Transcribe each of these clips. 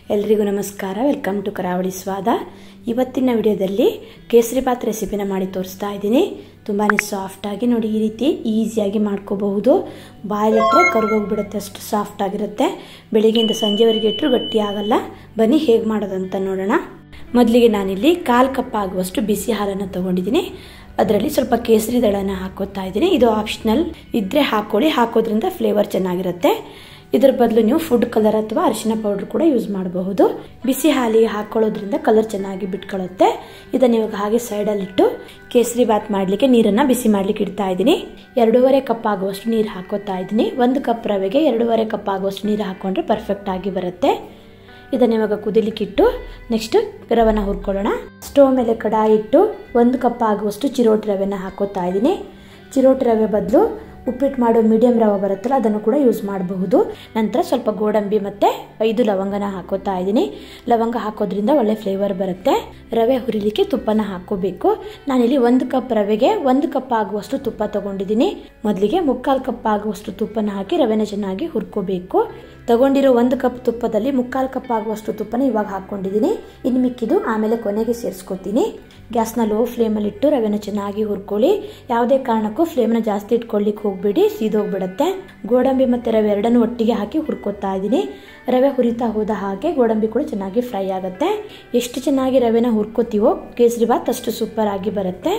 ಎಲ್ರಿಗೂ ನಮಸ್ಕಾರ welcome to ಕರಾವಳಿ ಸ್ವಾದ ಇವತ್ತಿನ ವಿಡಿಯೋದಲ್ಲಿ ಕೇಸರಿ ಬಾತ್ ರೆಸಿಪಿನ ಮಾಡಿ ತೋರಿಸ್ತಾ ಇದ್ದೀನಿ ತುಂಬಾ ಸಾಫ್ಟಾಗಿ ನೋಡಿ ಈ ರೀತಿ ಈಸಿಯಾಗಿ ಮಾಡ್ಕೋಬಹುದು ಬಾಯಲ್ಲಿಟ್ಟರೆ ಕರ್ಗೋಗ್ಬಿಡುತ್ತೆ ಅಷ್ಟು ಸಾಫ್ಟ್ ಆಗಿರುತ್ತೆ ಬೆಳಿಗ್ಗೆಯಿಂದ ಸಂಜೆವರೆಗೆ ಇಟ್ಟರು ಗಟ್ಟಿ ಆಗಲ್ಲ ಬನ್ನಿ ಹೇಗೆ ಮಾಡೋದಂತ ನೋಡೋಣ ಮೊದಲಿಗೆ ನಾನಿಲ್ಲಿ ಕಾಲು ಕಪ್ ಆಗುವಷ್ಟು ಬಿಸಿ ಹಾಲನ್ನು ತೊಗೊಂಡಿದ್ದೀನಿ ಅದರಲ್ಲಿ ಸ್ವಲ್ಪ ಕೇಸರಿ ದಳನ ಹಾಕೋತಾ ಇದ್ದೀನಿ ಇದು ಆಪ್ಷನಲ್ ಇದ್ದರೆ ಹಾಕೊಳ್ಳಿ ಹಾಕೋದ್ರಿಂದ ಫ್ಲೇವರ್ ಚೆನ್ನಾಗಿರುತ್ತೆ ಇದರ ಬದಲು ನೀವು ಫುಡ್ ಕಲರ್ ಅಥವಾ ಅರಿಶಿನ ಪೌಡರ್ ಕೂಡ ಯೂಸ್ ಮಾಡಬಹುದು ಬಿಸಿ ಹಾಲಿಗೆ ಹಾಕೊಳ್ಳೋದ್ರಿಂದ ಕಲರ್ ಚೆನ್ನಾಗಿ ಬಿಟ್ಕೊಳ್ಳುತ್ತೆ ಇದನ್ನು ಇವಾಗ ಹಾಗೆ ಸೈಡಲ್ಲಿಟ್ಟು ಕೇಸರಿ ಬಾತ್ ಮಾಡಲಿಕ್ಕೆ ನೀರನ್ನು ಬಿಸಿ ಮಾಡಲಿಕ್ಕೆ ಇಡ್ತಾ ಇದ್ದೀನಿ ಎರಡೂವರೆ ಕಪ್ ಆಗುವಷ್ಟು ನೀರು ಹಾಕೋತಾ ಇದ್ದೀನಿ ಒಂದು ಕಪ್ ರವೆಗೆ ಎರಡೂವರೆ ಕಪ್ ಆಗುವಷ್ಟು ನೀರು ಹಾಕೊಂಡ್ರೆ ಪರ್ಫೆಕ್ಟ್ ಆಗಿ ಬರುತ್ತೆ ಇದನ್ನ ಇವಾಗ ಕುದಿಲಿಕ್ಕಿಟ್ಟು ನೆಕ್ಸ್ಟ್ ರವೆನ ಹುರ್ಕೊಳ್ಳೋಣ ಸ್ಟೋವ್ ಮೇಲೆ ಕಡಾಯಿ ಇಟ್ಟು ಒಂದು ಕಪ್ ಆಗುವಷ್ಟು ಚಿರೋಟಿ ರವೆನ ಹಾಕೋತಾ ಇದ್ದೀನಿ ಚಿರೋಟಿ ರವೆ ಬದಲು ಉಪ್ಪಿಟ್ಟು ಮಾಡೋ ಮೀಡಿಯಂ ರವೆ ಬರುತ್ತಲ್ಲ ಅದನ್ನು ಕೂಡ ಯೂಸ್ ಮಾಡಬಹುದು ನಂತರ ಸ್ವಲ್ಪ ಗೋಡಂಬಿ ಮತ್ತು ಐದು ಲವಂಗನ ಹಾಕೋತಾ ಇದ್ದೀನಿ ಲವಂಗ ಹಾಕೋದ್ರಿಂದ ಒಳ್ಳೆ ಫ್ಲೇವರ್ ಬರುತ್ತೆ ರವೆ ಹುರಿಲಿಕ್ಕೆ ತುಪ್ಪನ ಹಾಕೋಬೇಕು ನಾನಿಲ್ಲಿ ಒಂದು ಕಪ್ ರವೆಗೆ ಒಂದು ಕಪ್ ಆಗುವಷ್ಟು ತುಪ್ಪ ತಗೊಂಡಿದ್ದೀನಿ ಮೊದಲಿಗೆ ಮುಕ್ಕಾಲು ಕಪ್ ಆಗುವಷ್ಟು ತುಪ್ಪನ ಹಾಕಿ ರವೆನ ಚೆನ್ನಾಗಿ ಹುರ್ಕೋಬೇಕು ತಗೊಂಡಿರೋ ಒಂದು ಕಪ್ ತುಪ್ಪದಲ್ಲಿ ಮುಕ್ಕಾಲು ಕಪ್ ಆಗುವಷ್ಟು ತುಪ್ಪನ ಇವಾಗ ಹಾಕ್ಕೊಂಡಿದ್ದೀನಿ ಇನ್ನು ಮಿಕ್ಕಿದು ಆಮೇಲೆ ಕೊನೆಗೆ ಸೇರಿಸ್ಕೊತೀನಿ ಗ್ಯಾಸ್ನ ಲೋ ಫ್ಲೇಮಲ್ಲಿ ಇಟ್ಟು ರವೆನ ಚೆನ್ನಾಗಿ ಹುರ್ಕೊಳ್ಳಿ ಯಾವುದೇ ಕಾರಣಕ್ಕೂ ಫ್ಲೇಮ್ನ ಜಾಸ್ತಿ ಇಟ್ಕೊಳ್ಳಿಕ್ಕೆ ಹೋಗ್ಬಿಡಿ ಸೀದೋಗ್ಬಿಡುತ್ತೆ ಗೋಡಂಬಿ ಮತ್ತು ರವೆ ಎರಡನ್ನು ಒಟ್ಟಿಗೆ ಹಾಕಿ ಹುರ್ಕೋತಾ ಇದ್ದೀನಿ ರವೆ ಹುರಿತಾ ಹೋದ ಹಾಗೆ ಗೋಡಂಬಿ ಕೂಡ ಚೆನ್ನಾಗಿ ಫ್ರೈ ಆಗುತ್ತೆ ಎಷ್ಟು ಚೆನ್ನಾಗಿ ರವೆನ ಹುರ್ಕೋತೀವೋ ಕೇಸರಿ ಬಾತ್ ಅಷ್ಟು ಸೂಪರ್ ಆಗಿ ಬರುತ್ತೆ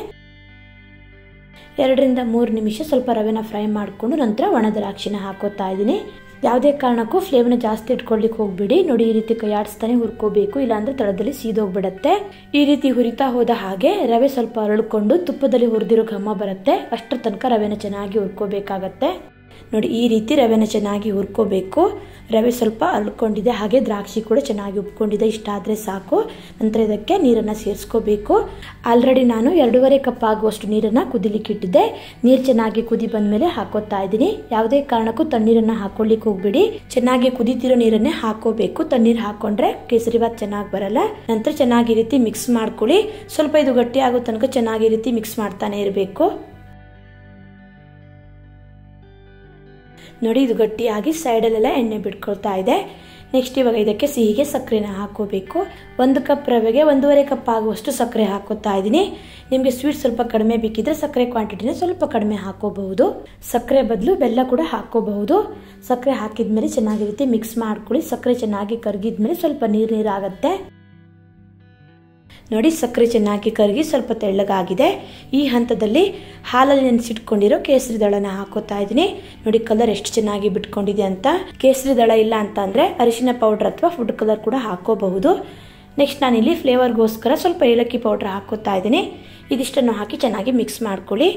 ಎರಡರಿಂದ ಮೂರು ನಿಮಿಷ ಸ್ವಲ್ಪ ರವೆನ ಫ್ರೈ ಮಾಡಿಕೊಂಡು ನಂತರ ಒಣ ದ್ರಾಕ್ಷಿನ ಹಾಕೋತಾ ಇದ್ದೀನಿ ಯಾವುದೇ ಕಾರಣಕ್ಕೂ ಫ್ಲೇಮ್ನ ಜಾಸ್ತಿ ಇಟ್ಕೊಳ್ಳಿಕ್ಕೆ ಹೋಗ್ಬಿಡಿ ನೋಡಿ ಈ ರೀತಿ ಕೈಯಾಡಿಸ್ತಾನೆ ಹುರ್ಕೋಬೇಕು ಇಲ್ಲಾಂದ್ರೆ ತಳದಲ್ಲಿ ಸೀದೋಗ್ಬಿಡತ್ತೆ ಈ ರೀತಿ ಹುರಿತಾ ಹೋದ ಹಾಗೆ ರವೆ ಸ್ವಲ್ಪ ಅರಳ್ಕೊಂಡು ತುಪ್ಪದಲ್ಲಿ ಹುರಿದಿರೋ ಘಮ ಬರುತ್ತೆ ಅಷ್ಟರ ತನಕ ರವೆನ ಚೆನ್ನಾಗಿ ಹುರ್ಕೋಬೇಕಾಗತ್ತೆ ನೋಡಿ ಈ ರೀತಿ ರವೆನ ಚೆನ್ನಾಗಿ ಹುರ್ಕೋಬೇಕು ರವೆ ಸ್ವಲ್ಪ ಅರಳ್ಕೊಂಡಿದೆ ಹಾಗೆ ದ್ರಾಕ್ಷಿ ಕೂಡ ಚೆನ್ನಾಗಿ ಉಪ್ಕೊಂಡಿದೆ ಇಷ್ಟ ಆದರೆ ಸಾಕು ನಂತರ ಇದಕ್ಕೆ ನೀರನ್ನು ಸೇರಿಸ್ಕೋಬೇಕು ಆಲ್ರೆಡಿ ನಾನು ಎರಡೂವರೆ ಕಪ್ ಆಗುವಷ್ಟು ನೀರನ್ನು ಕುದಿಲಿಕ್ಕೆ ಇಟ್ಟಿದ್ದೆ ನೀರು ಚೆನ್ನಾಗಿ ಕುದಿ ಬಂದಮೇಲೆ ಹಾಕೋತಾ ಇದ್ದೀನಿ ಯಾವುದೇ ಕಾರಣಕ್ಕೂ ತಣ್ಣೀರನ್ನು ಹಾಕೊಳ್ಳಿಕ್ಕೆ ಹೋಗ್ಬಿಡಿ ಚೆನ್ನಾಗಿ ಕುದಿತಿರೋ ನೀರನ್ನೇ ಹಾಕೋಬೇಕು ತಣ್ಣೀರು ಹಾಕೊಂಡ್ರೆ ಕೇಸರಿ ಬಾತ್ ಚೆನ್ನಾಗಿ ಬರಲ್ಲ ನಂತರ ಚೆನ್ನಾಗಿ ರೀತಿ ಮಿಕ್ಸ್ ಮಾಡ್ಕೊಳ್ಳಿ ಸ್ವಲ್ಪ ಇದು ಗಟ್ಟಿ ಆಗೋ ತನಕ ಚೆನ್ನಾಗಿ ರೀತಿ ಮಿಕ್ಸ್ ಮಾಡ್ತಾನೆ ಇರಬೇಕು ನೋಡಿ ಇದು ಗಟ್ಟಿಯಾಗಿ ಸೈಡಲ್ಲೆಲ್ಲ ಎಣ್ಣೆ ಬಿಟ್ಕೊಳ್ತಾ ಇದೆ ನೆಕ್ಸ್ಟ್ ಇವಾಗ ಇದಕ್ಕೆ ಸಿಹಿಗೆ ಸಕ್ಕರೆನ ಹಾಕೋಬೇಕು ಒಂದು ಕಪ್ ರವೆಗೆ ಒಂದೂವರೆ ಕಪ್ ಆಗುವಷ್ಟು ಸಕ್ಕರೆ ಹಾಕೋತಾ ಇದ್ದೀನಿ ನಿಮಗೆ ಸ್ವೀಟ್ ಸ್ವಲ್ಪ ಕಡಿಮೆ ಬೇಕಿದ್ರೆ ಸಕ್ಕರೆ ಕ್ವಾಂಟಿಟಿನ ಸ್ವಲ್ಪ ಕಡಿಮೆ ಹಾಕೋಬಹುದು ಸಕ್ಕರೆ ಬದಲು ಬೆಲ್ಲ ಕೂಡ ಹಾಕೋಬಹುದು ಸಕ್ಕರೆ ಹಾಕಿದ್ಮೇಲೆ ಚೆನ್ನಾಗಿ ರೀತಿ ಮಿಕ್ಸ್ ಮಾಡ್ಕೊಳ್ಳಿ ಸಕ್ಕರೆ ಚೆನ್ನಾಗಿ ಕರಗಿದ್ಮೇಲೆ ಸ್ವಲ್ಪ ನೀರು ನೀರಾಗತ್ತೆ ನೋಡಿ ಸಕ್ಕರೆ ಚೆನ್ನಾಗಿ ಕರಗಿ ಸ್ವಲ್ಪ ತೆಳ್ಳಗಾಗಿದೆ ಈ ಹಂತದಲ್ಲಿ ಹಾಲಲ್ಲಿ ನೆನೆಸಿಟ್ಕೊಂಡಿರೋ ಕೇಸರಿ ದಳನ ಹಾಕೋತಾ ಇದ್ದೀನಿ ನೋಡಿ ಕಲರ್ ಎಷ್ಟು ಚೆನ್ನಾಗಿ ಬಿಟ್ಕೊಂಡಿದೆ ಅಂತ ಕೇಸರಿ ದಳ ಇಲ್ಲ ಅಂತ ಅಂದರೆ ಅರಿಶಿನ ಪೌಡರ್ ಅಥವಾ ಫುಡ್ ಕಲರ್ ಕೂಡ ಹಾಕೋಬಹುದು ನೆಕ್ಸ್ಟ್ ನಾನಿಲ್ಲಿ ಫ್ಲೇವರ್ಗೋಸ್ಕರ ಸ್ವಲ್ಪ ಏಲಕ್ಕಿ ಪೌಡರ್ ಹಾಕೋತಾ ಇದ್ದೀನಿ ಇದಿಷ್ಟನ್ನು ಹಾಕಿ ಚೆನ್ನಾಗಿ ಮಿಕ್ಸ್ ಮಾಡ್ಕೊಳ್ಳಿ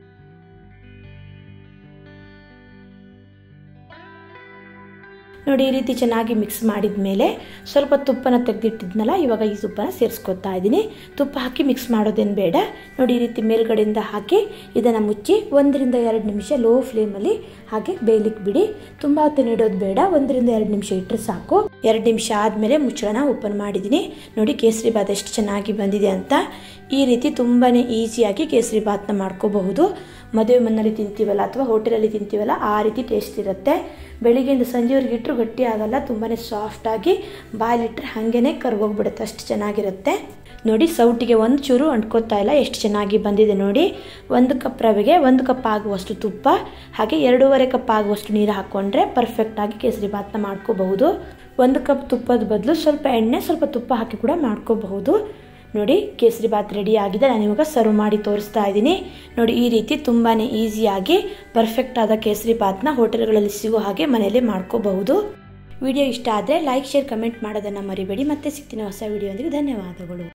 ನೋಡಿ ಈ ರೀತಿ ಚೆನ್ನಾಗಿ ಮಿಕ್ಸ್ ಮಾಡಿದ ಮೇಲೆ ಸ್ವಲ್ಪ ತುಪ್ಪನ ತೆಗೆದಿಟ್ಟಿದ್ನಲ್ಲ ಇವಾಗ ಈ ತುಪ್ಪನ ಸೇರಿಸ್ಕೊತಾ ಇದ್ದೀನಿ ತುಪ್ಪ ಹಾಕಿ ಮಿಕ್ಸ್ ಮಾಡೋದೇನು ಬೇಡ ನೋಡಿ ಈ ರೀತಿ ಮೇಲ್ಗಡೆಯಿಂದ ಹಾಕಿ ಇದನ್ನು ಮುಚ್ಚಿ ಒಂದರಿಂದ ಎರಡು ನಿಮಿಷ ಲೋ ಫ್ಲೇಮಲ್ಲಿ ಹಾಗೆ ಬೇಯಲಿಕ್ಕೆ ಬಿಡಿ ತುಂಬ ಹೊತ್ತು ಇಡೋದು ಬೇಡ ಒಂದರಿಂದ ಎರಡು ನಿಮಿಷ ಇಟ್ಟರೆ ಸಾಕು ಎರಡು ನಿಮಿಷ ಆದಮೇಲೆ ಮುಚ್ಚಳನ ಓಪನ್ ಮಾಡಿದ್ದೀನಿ ನೋಡಿ ಕೇಸರಿ ಬಾತ್ ಎಷ್ಟು ಚೆನ್ನಾಗಿ ಬಂದಿದೆ ಅಂತ ಈ ರೀತಿ ತುಂಬಾ ಈಸಿಯಾಗಿ ಕೇಸರಿ ಬಾತ್ನ ಮಾಡ್ಕೋಬಹುದು ಮದುವೆ ಮನೆಯಲ್ಲಿ ತಿಂತೀವಲ್ಲ ಅಥವಾ ಹೋಟೆಲಲ್ಲಿ ತಿಂತೀವಲ್ಲ ಆ ರೀತಿ ಟೇಸ್ಟ್ ಇರುತ್ತೆ ಬೆಳಿಗ್ಗೆಯಿಂದ ಸಂಜೆವರೆಗೆ ಇಟ್ಟರು ಗಟ್ಟಿ ಆಗಲ್ಲ ತುಂಬಾ ಸಾಫ್ಟಾಗಿ ಬಾಯಲ್ಲಿಟ್ಟರೆ ಹಾಗೇ ಕರ್ಗೋಗ್ಬಿಡುತ್ತೆ ಅಷ್ಟು ಚೆನ್ನಾಗಿರುತ್ತೆ ನೋಡಿ ಸೌಟಿಗೆ ಒಂದು ಚೂರು ಅಂಟ್ಕೋತಾ ಇಲ್ಲ ಎಷ್ಟು ಚೆನ್ನಾಗಿ ಬಂದಿದೆ ನೋಡಿ ಒಂದು ಕಪ್ ರವೆಗೆ ಒಂದು ಕಪ್ ಆಗುವಷ್ಟು ತುಪ್ಪ ಹಾಗೆ ಎರಡೂವರೆ ಕಪ್ ಆಗುವಷ್ಟು ನೀರು ಹಾಕ್ಕೊಂಡ್ರೆ ಪರ್ಫೆಕ್ಟಾಗಿ ಕೇಸರಿ ಬಾತ್ನ ಮಾಡ್ಕೋಬಹುದು ಒಂದು ಕಪ್ ತುಪ್ಪದ ಬದಲು ಸ್ವಲ್ಪ ಎಣ್ಣೆ ಸ್ವಲ್ಪ ತುಪ್ಪ ಹಾಕಿ ಕೂಡ ಮಾಡ್ಕೋಬಹುದು ನೋಡಿ ಕೇಸರಿ ಬಾತ್ ರೆಡಿ ಆಗಿದೆ ನಾನು ಇವಾಗ ಸರ್ವ್ ಮಾಡಿ ತೋರಿಸ್ತಾ ಇದ್ದೀನಿ ನೋಡಿ ಈ ರೀತಿ ತುಂಬಾ ಈಸಿಯಾಗಿ ಪರ್ಫೆಕ್ಟ್ ಆದ ಕೇಸರಿ ಬಾತ್ನ ಹೋಟೆಲ್ಗಳಲ್ಲಿ ಸಿಗೋ ಹಾಗೆ ಮನೆಯಲ್ಲೇ ಮಾಡ್ಕೋಬಹುದು ವಿಡಿಯೋ ಇಷ್ಟ ಆದರೆ ಲೈಕ್ ಶೇರ್ ಕಮೆಂಟ್ ಮಾಡೋದನ್ನು ಮರಿಬೇಡಿ ಮತ್ತೆ ಸಿಗ್ತೀನಿ ಹೊಸ ವಿಡಿಯೋ ಅಂದರೆ ಧನ್ಯವಾದಗಳು